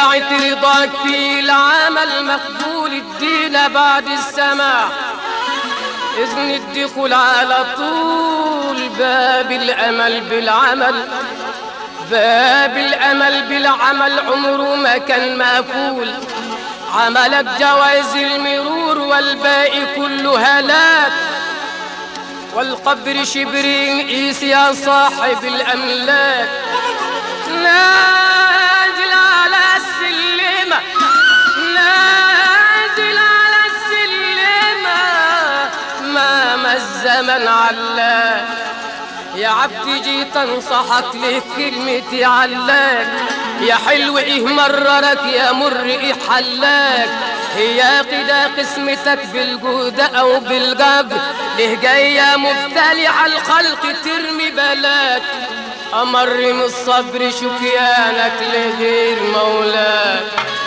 ساعة رضاك في العمل مقبول الدين بعد السماع إذن الدخول على طول باب الأمل بالعمل باب الأمل بالعمل عمره ما كان مقفول عملك جواز المرور والباقي كله هلاك والقبر شبرين قيس يا صاحب الأملاك نازل على السلمة نازل على السلمة ما ما الزمن علاك يا عبدي جيت انصحك ليه كلمتي علاك يا حلو ايه مررك يا مر ايه حلاك هي كده قسمتك بالجود او بالجبر ليه جاية مبتلي على الخلق ترمي بلاك امر من الصبر شكيانك لغير مولاك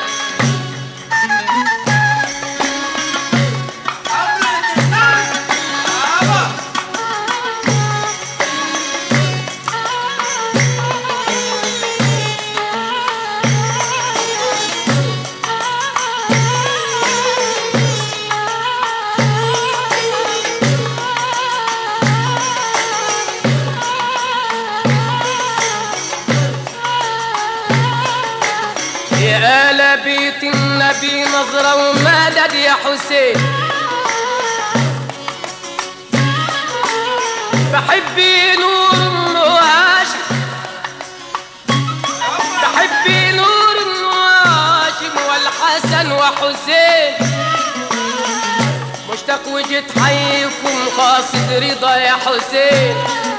يا آل بيت النبي نظرة ومدد يا حسين بحب نور النواشم بحب نور النواشم والحسن وحسين مشتاق وجيت حيكم قاصد رضا يا حسين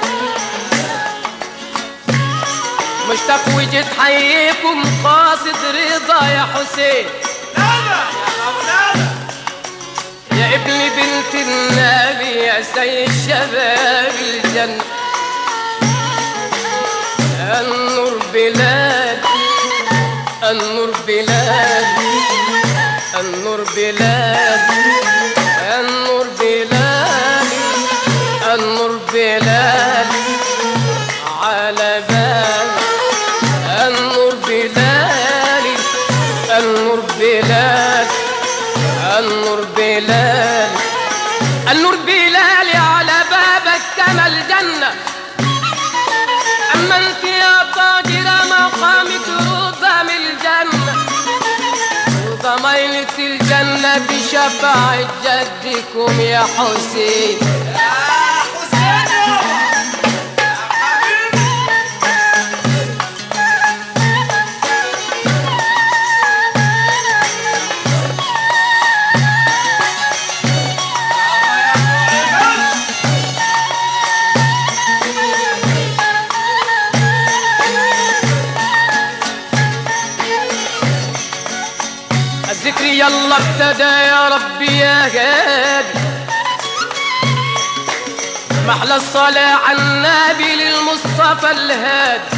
مشتاق وجيت حيكم قاصد رضا يا حسين يا ابن بنت النبي يا سيد شباب الجنة النور بلاد النور بلاد النور بلاد النور بلاد النور بلاد على بال النور بلال النور بلال النور بلال النور بلال على بابك كما الجنة أما أنت يا طاجرة مقامك رضا من الجنة رضا ميلة الجنة بشفاعة جدكم يا حسين الذكر يلا ابتدى يا ربي يا هادي محلى الصلاة على النبي للمصطفى الهادي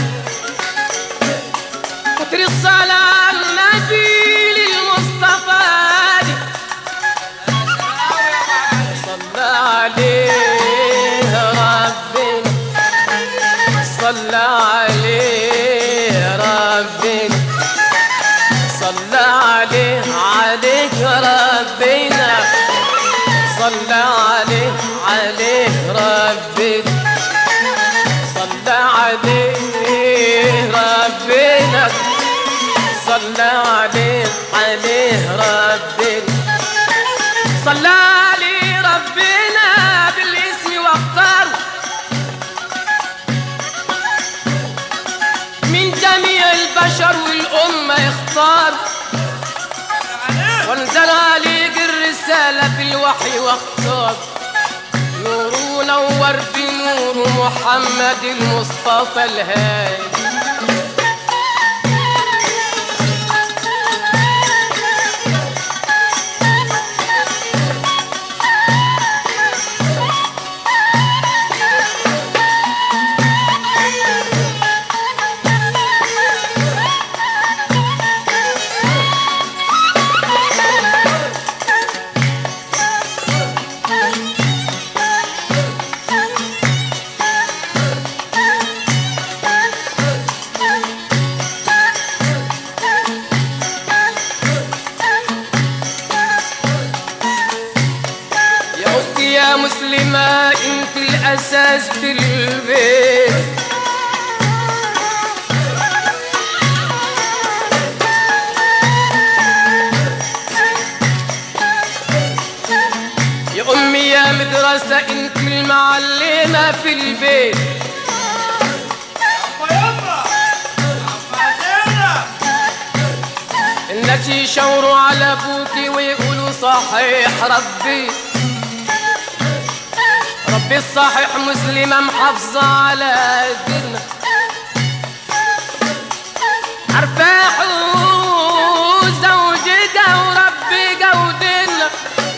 كتر الصلاة على النبي للمصطفى هادي صلى عليه ربنا صلى عليه ربنا صلى عليه عليك ربنا صلى عليه عليه ربنا صلى عليه ربنا صلى عليه عليه ربنا صلى عليه ربنا بالاسم واختار من جميع البشر والأمة يختار وانزل عليك الرسالة بالوحي واختار نور نور بنور محمد المصطفى الهادي مسلمة انت الاساس في البيت يا امي يا مدرسة انت المعلمة في البيت الناس يشاوروا على ابوكي ويقولوا صحيح ربي ربي الصحيح مسلمة محافظة على ديننا عارفة حقوق زوجها وربي جودنا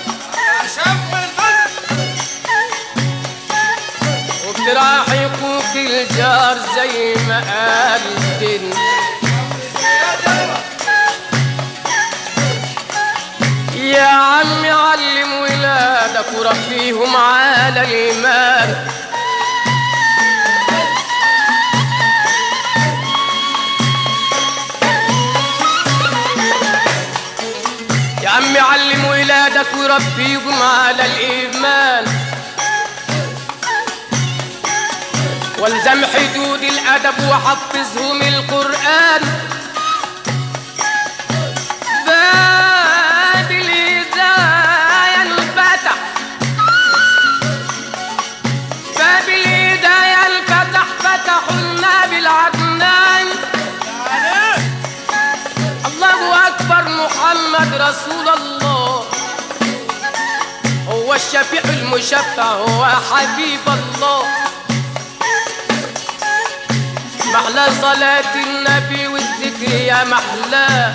وبتراعي حقوق الجار زي ما قال ديننا يا عمي علم ولادك وربيهم على الإيمان يا عمي علم ولادك وربيهم على الإيمان والزم حدود الأدب وحفظهم القرآن باب الهداية انفتح باب الهداية انفتح فتحوا النبي بالعدنان الله أكبر محمد رسول الله هو الشفيع المشفع هو حبيب الله محلى صلاة النبي والذكر يا محلاه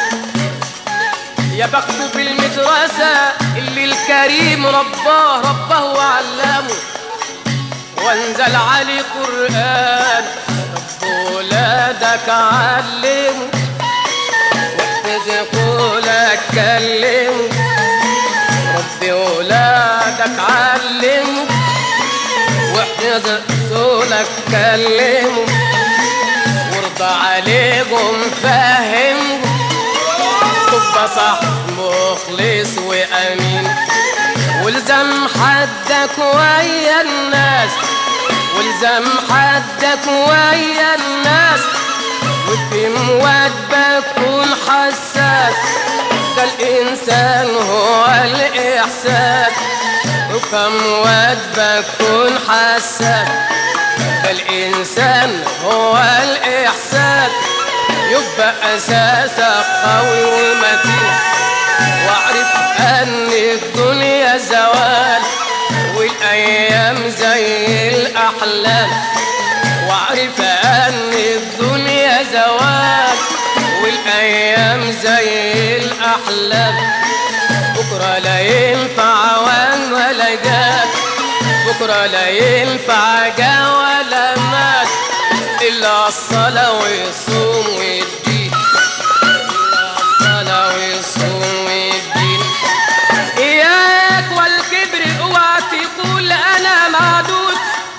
يا بخته في المدرسة اللي الكريم رباه رباه وعلمه وانزل عليه قرآن رب ولادك علمه واحفظ قولك كلمه رب ولادك علمه واحفظ قولك كلمه وارضى عليهم فهمهم تبقى صح مخلص وامين والزم حدك ويا الناس والزم حدك ويا الناس وفي واجبك كن حساس ده الانسان هو الاحساس وكم واجبك كن حساس ده الانسان هو الاحساس يبقى أساسك قوي ومتين واعرف أن الدنيا زوال والأيام زي الأحلام واعرف أن الدنيا زوال والأيام زي الأحلام بكرة لا ينفع وان ولا جات بكرة لا ينفع جا ولا مات إلا الصلاة والصوم والدين إلا الصلاة والصوم والدين إياك والكبر اوعى تقول أنا معدود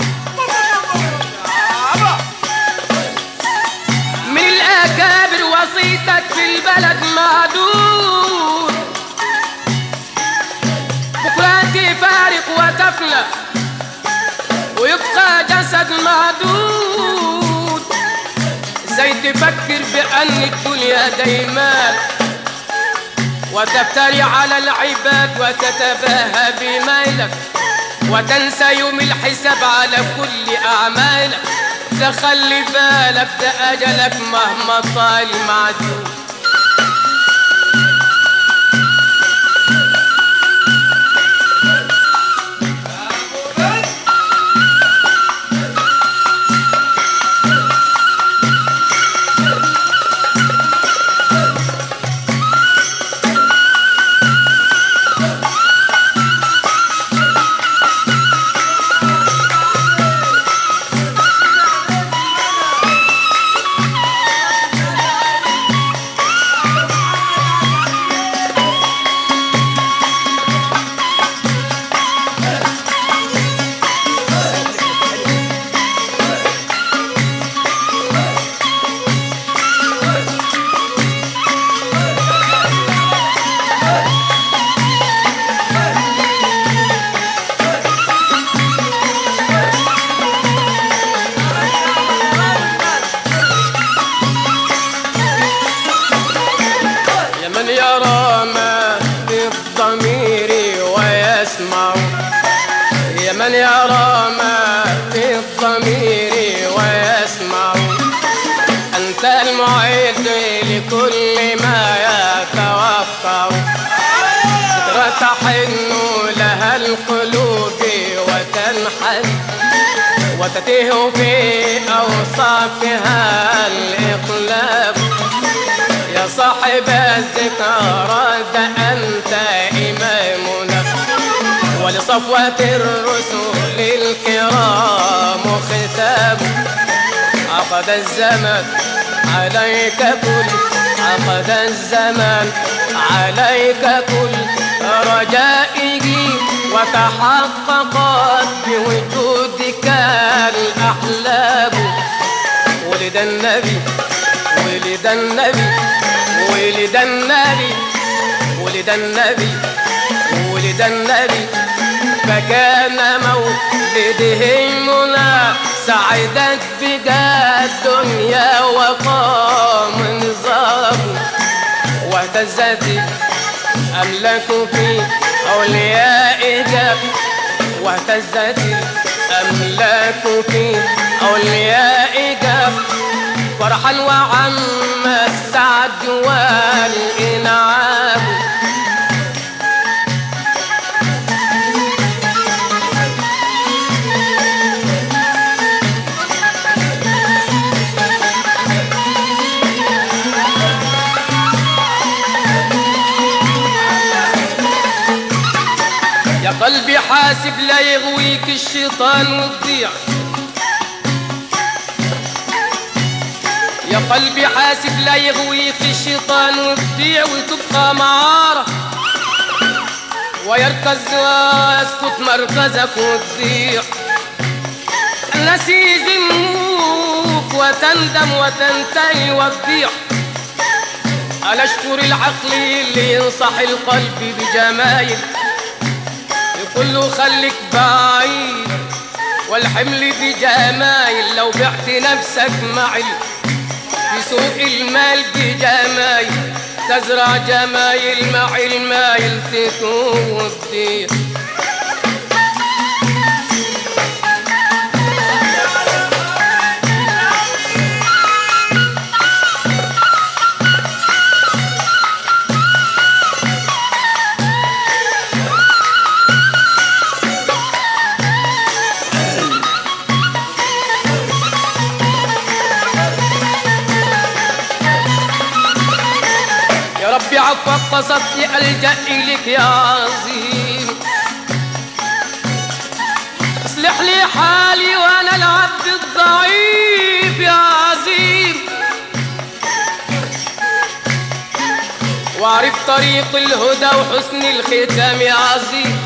من الأكابر وصيتك في البلد معدود بكرة تفارق وتفنى ويبقى جسد معدود ازاي تفكر بأن الدنيا دايما وتفتري على العباد وتتباهى بميلك وتنسى يوم الحساب على كل أعمالك ده خلي بالك ده أجلك مهما طال معدود يرى ما في الضمير ويسمع يا من يرى ما في الضمير ويسمع أنت المعد لكل ما يتوقع ذكرى تحن لها القلوب وتنحل وتتيه في أوصافها الإقلاب يا صاحب الذكرى ده أنت إمامنا ولصفوة الرسل الكرام ختام عقد الزمن عليك كل عقد الزمن عليك كل رجائه وتحققت بوجودك الأحلام ولد النبي ولد النبي ولد النبي ولد النبي ولد النبي فكان مولده منى سعدت بها الدنيا وقام نظام واهتزت أملك في أوليائك واهتزت أملاك في أوليائك فرحا وعم السعد والإنعام يا قلبي حاسب لا يغويك الشيطان وتضيع يا قلبي حاسب لا يغويك الشيطان وتضيع وتبقى معارة ويركز ويسقط مركزك وتضيع الناس يذموك وتندم وتنتهي وتضيع ألا اشكر العقل اللي ينصح القلب بجمايل يقول له خليك بعيد والحمل بجمايل لو بعت نفسك معي في سوق المال بجمايل تزرع جمايل مع المايل تتوه وتضيع يا ربي عفوك قصدت ألجأ إليك يا عظيم اصلح لي حالي وأنا العبد الضعيف يا عظيم واعرف طريق الهدى وحسن الختام يا عظيم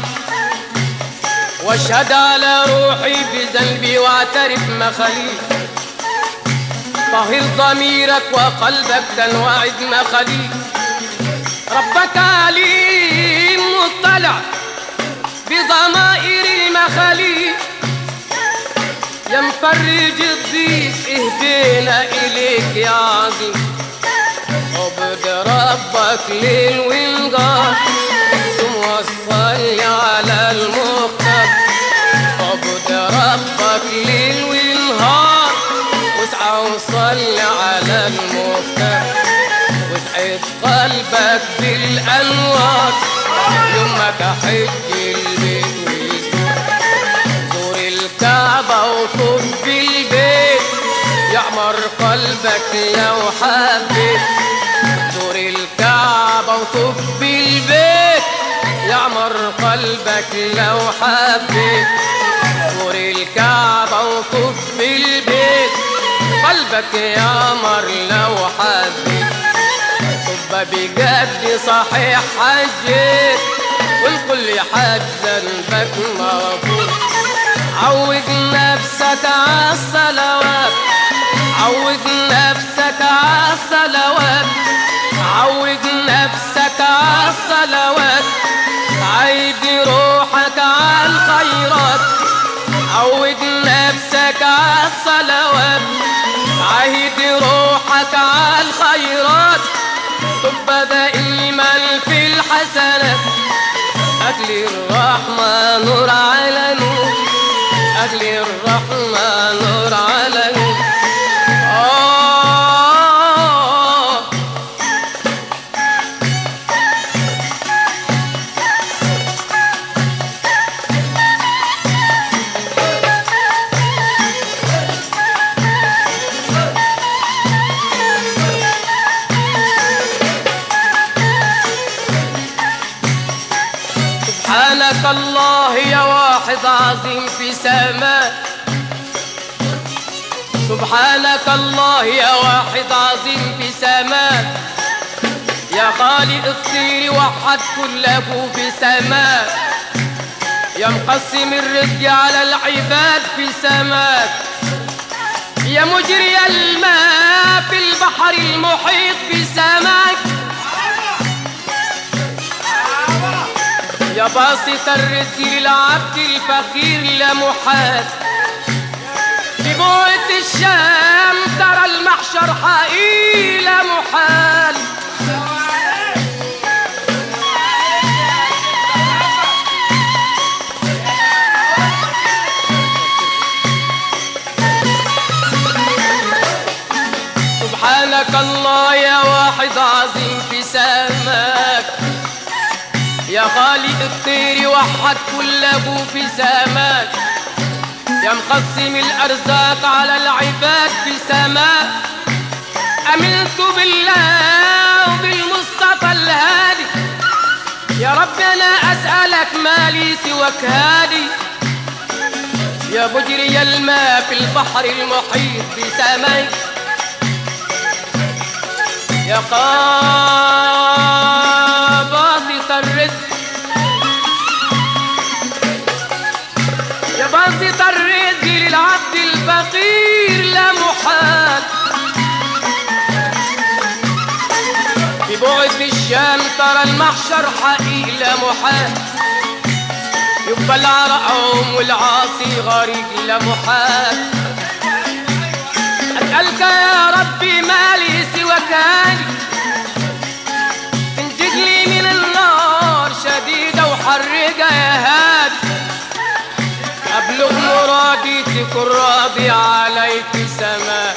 واشهد على روحي بذنبي واعترف مخاليف طهر ضميرك وقلبك تنوعد مخاليف ربك عليم مطلع بضمائر المخاليق يا مفرج الضيق اهدينا اليك يا عظيم عبد ربك ليل ونهار ثم وصلي على المختار عبد ربك ليل ونهار واسعى وصلي على المختار واسعد قلبك بالانوار يومك حج البيت ويزور زور الكعبة وطوف بالبيت يعمر قلبك لو حبيت زور الكعبة وطوف بالبيت يعمر قلبك لو حبيت زور الكعبة وطوف بالبيت قلبك يعمر لو حبيت طب بجد صحيح حجيت والكل حج ذنبك مغفور عود نفسك عالصلوات عود نفسك عالصلوات عود نفسك عالصلوات عيد روحك عالخيرات عود نفسك عالصلوات عيد روحك عالخيرات طب دائما أجل الرحمة نور على نور أجل الرحمة نور على نور آه سبحانك الله يا واحد عظيم في سماء سبحانك الله يا واحد عظيم في سماء يا خالق الطير وحد كله في سماء يا مقسم الرزق على العباد في سماك يا مجري الماء في البحر المحيط في سماك يا باسط الرزق للعبد الفقير لا محال في بوت الشام ترى المحشر حقيقي لا محال سبحانك الله يا واحد عظيم في سماك يا خالق الطير وحد كله في سماك يا مقسم الأرزاق على العباد في سماك أمنت بالله وبالمصطفى الهادي يا رب أنا أسألك مالي سواك هادي يا مجري الماء في البحر المحيط في سماك يا قابض الرزق يا باسط الرزق للعبد الفقير لا محال في بعد الشام ترى المحشر حقيقي لا محال يبقى العرقهم والعاصي غريق لا محال أسألك يا ربي مالي سواك هاني تنجد لي من النار شديدة وحرقة يا هادي أبلغ مرادي تكون راضي علي في سماء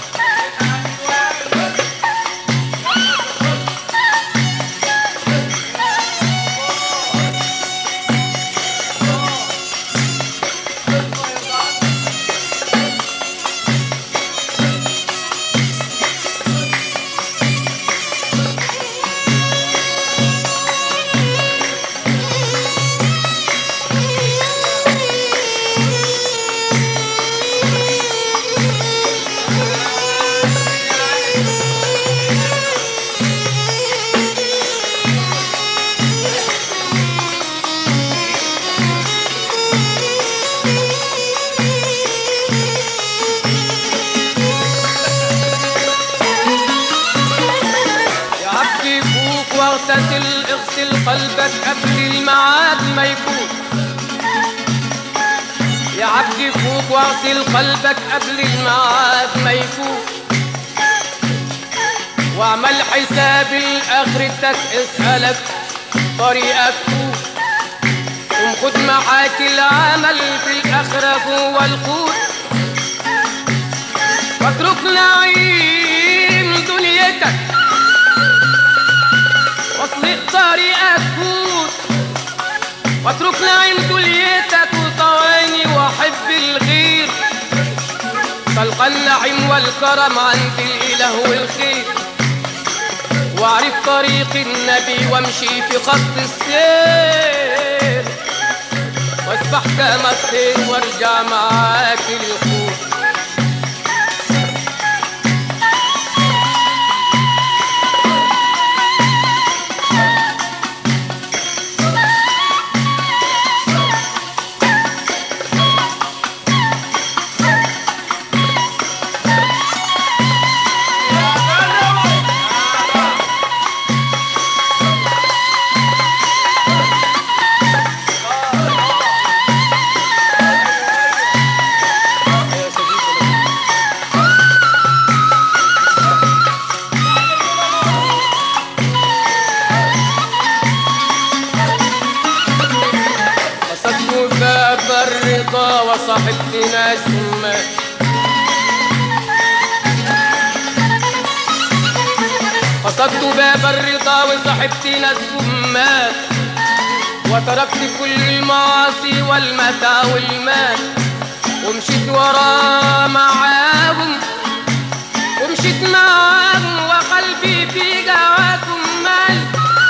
يا عبدي فوق واغتسل اغسل قلبك قبل الميعاد ما يفوت يا عبدي فوق واغسل قلبك قبل الميعاد ما يفوت واعمل حساب لاخرتك اسالك طريقك فوق وخد معاك العمل في الاخره جوه القوت واترك نعيم دنيتك واصلق طريقك فوت واترك نعيم دنيتك وطواني واحب الغير خلق النعيم والكرم عند الاله والخير واعرف طريق النبي وامشي في خط السير واسبح كما الطير وارجع معاك الخوف وصاحبت ناس همات قصدت باب الرضا وصاحبت ناس همات وتركت كل المعاصي والمتاع والمال ومشيت ورا معاهم ومشيت معاهم وقلبي في جواكم مال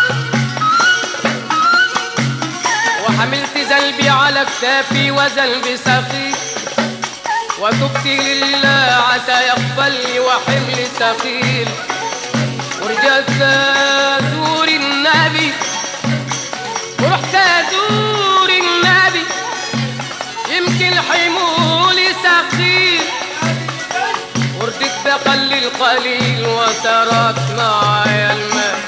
وحملت ذنبي على كتافي وذنبي سخيف وتبت لله عسى يقبلني وحملي ثقيل ورجعت ازور النبي ورحت ازور النبي يمكن حمولي ثقيل وردت بقلل قليل وتركت معايا المال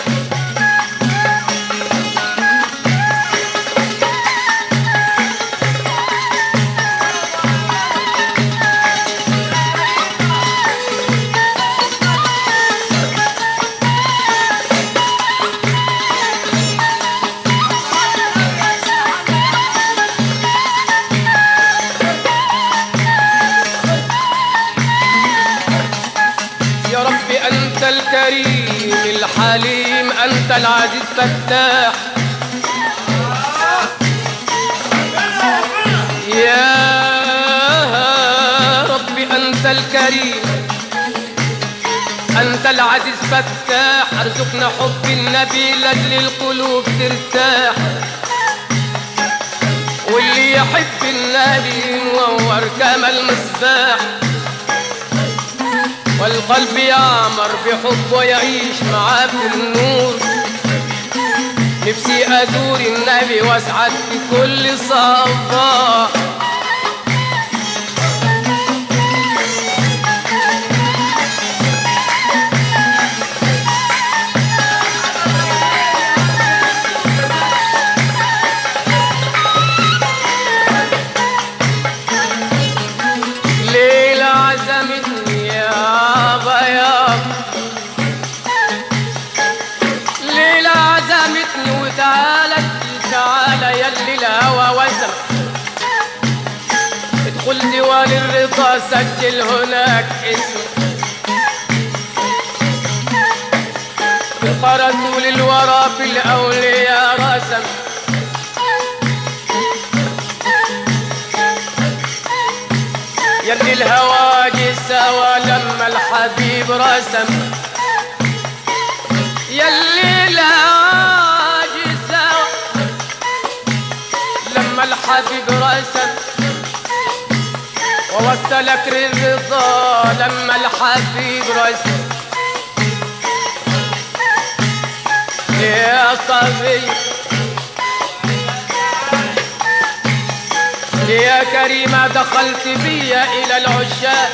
يا رب أنت الكريم الحليم أنت العزيز فتاح يا رب أنت الكريم أنت العزيز فتاح ارزقنا حب النبي لأجل القلوب ترتاح واللي يحب النبي ينور كما المصباح والقلب يعمر بحب ويعيش معاه في النور نفسي أزور النبي وأسعد في كل صباح ليلة عزمتني يا بياض ليلة عزمتني وتعالت تعالى يلي الهوى وزم ادخل ديوان الرضا سجل هناك اسمي يبقى رسول الورى في الأولياء رسم يلي الهواجي سوا لما الحبيب رسم يلي الهواجي سوا لما الحبيب رسم ووصلك للرضا لما الحبيب رسم يا صبي يا كريمة دخلت بيا إلى العشاق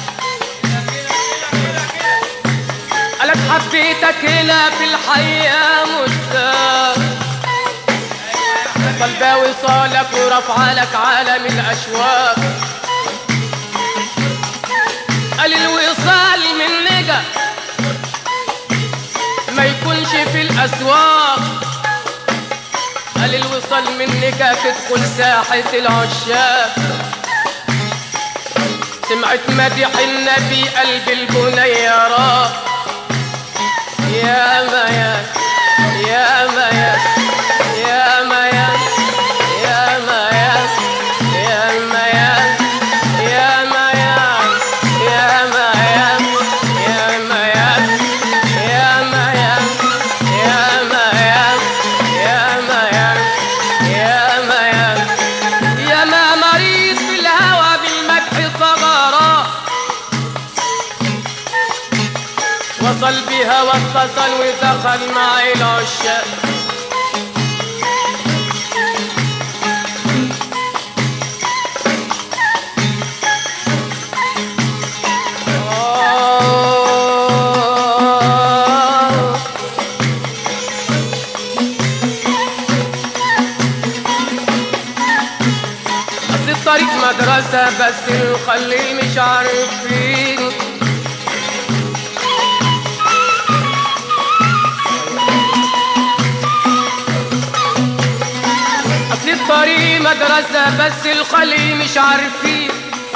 قالت حبيتك هنا في الحياة مشتاق قلبي وصالك ورفع لك عالم الأشواق قال الوصال من نجا ما يكونش في الأسواق قال الوصال منك تدخل ساحة العشاق سمعت مدح النبي قلب البنيرات يا ميان يا ميان يا ميان يا ميان يا ميان يا ميان يا ميان يا ميان يا ميان يا ميان يا ميان يا ميان يا ما مريض في الهوى بالمدح طغرا وصل بها واتصل ودخل معي العشاق آه أصل الطريق مدرسة بس الخليل مش عارفين أصل الطريق مدرسة بس الخلي مش عارفين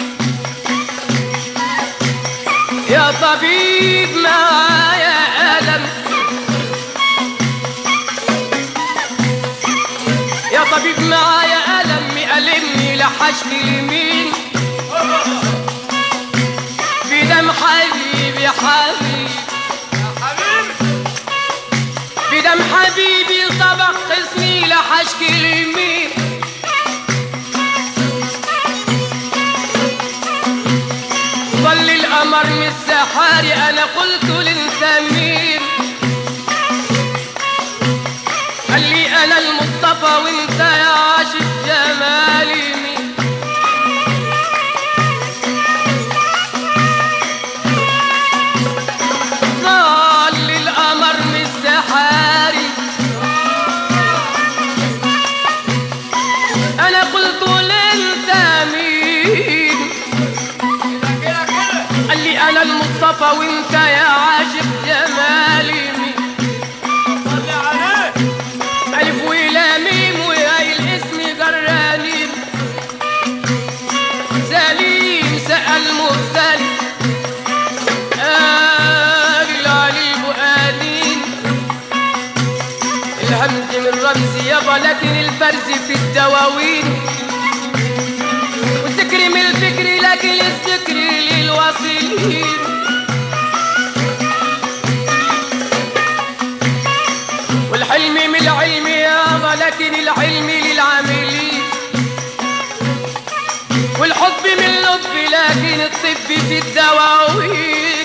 يا طبيب معايا ألم يا طبيب معايا ألم مألمني لحشني اليمين بدم حبيبي حبيبي بدم حبيبي سبق قسمي لحشك اليمين ظل القمر من السحاري انا قلت لانت مين قال لي انا المصطفى وانت يا عاشق جمالي مين ظل القمر من السحاري انا قلت لانت مين قال لي انا المصطفى وانت يا عاشق جمالي مين الف ولا ميم وهاي الاسم جرانين سليم سأل مختلف قال علي البؤانين الهمز من رمز يابا لكن الفرز في الدواوين والذكر من الفكر لكن الذكر للواصلين والحلم من العلم يابا لكن العلم للعاملين والحب من اللطف لكن الطب في الدواوين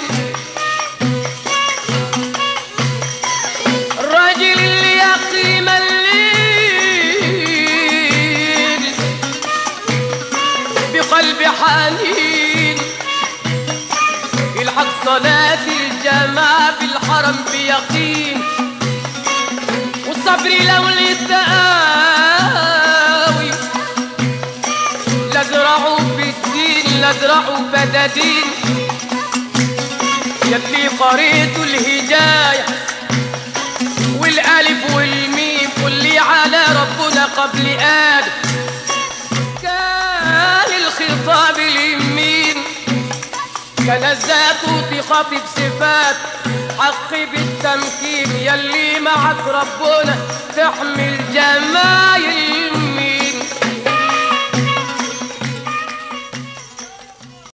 الراجل اللي يقيم الليل بقلب حنين يلحق صلاة الجماعة بالحرم بيقين والصبر لو للتقاوي لازرعوا في الدين لازرعوا بددين يلي قريت الهداية والألف والميم واللي على ربنا قبل آدم كان الخطاب اليمين كان الذات خاطب صفات حق بالتمكين يلي معك ربنا تحمل جمايل